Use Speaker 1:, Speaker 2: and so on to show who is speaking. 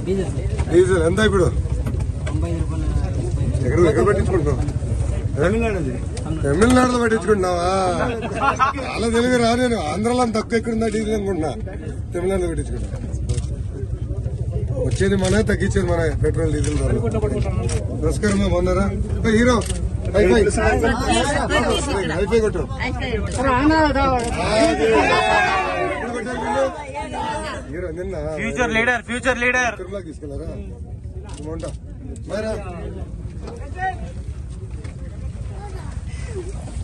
Speaker 1: Diesel
Speaker 2: diesel ఎంత ఇప్పుడు
Speaker 1: తొంభై ఐదు రూపాయలు
Speaker 2: ఎక్కడ ఎక్కడ పట్టించుకుంటున్నావు తమిళనాడు తమిళనాడులో పట్టించుకుంటున్నావా చాలా తెలుగు రా నేను ఆంధ్రాలో అంత తక్కువ ఎక్కడుందా డీజిల్ అనుకుంటున్నా తమిళనాడులో పట్టించుకుంటా వచ్చేది మనమే తగ్గించేది మన పెట్రోల్ డీజిల్ ధరలు నమస్కారం బాగున్నారా ఏ, హీరో హైఫై హైఫై కొట్టు ఎప్పుడు కొట్టారు వీళ్ళు? హీరో నిన్న
Speaker 3: ఫ్యూచర్ లీడర్ ఫ్యూచర్ లీడర్
Speaker 2: తిరుమలకి తీసుకెళ్లారా బాగుంటా మరా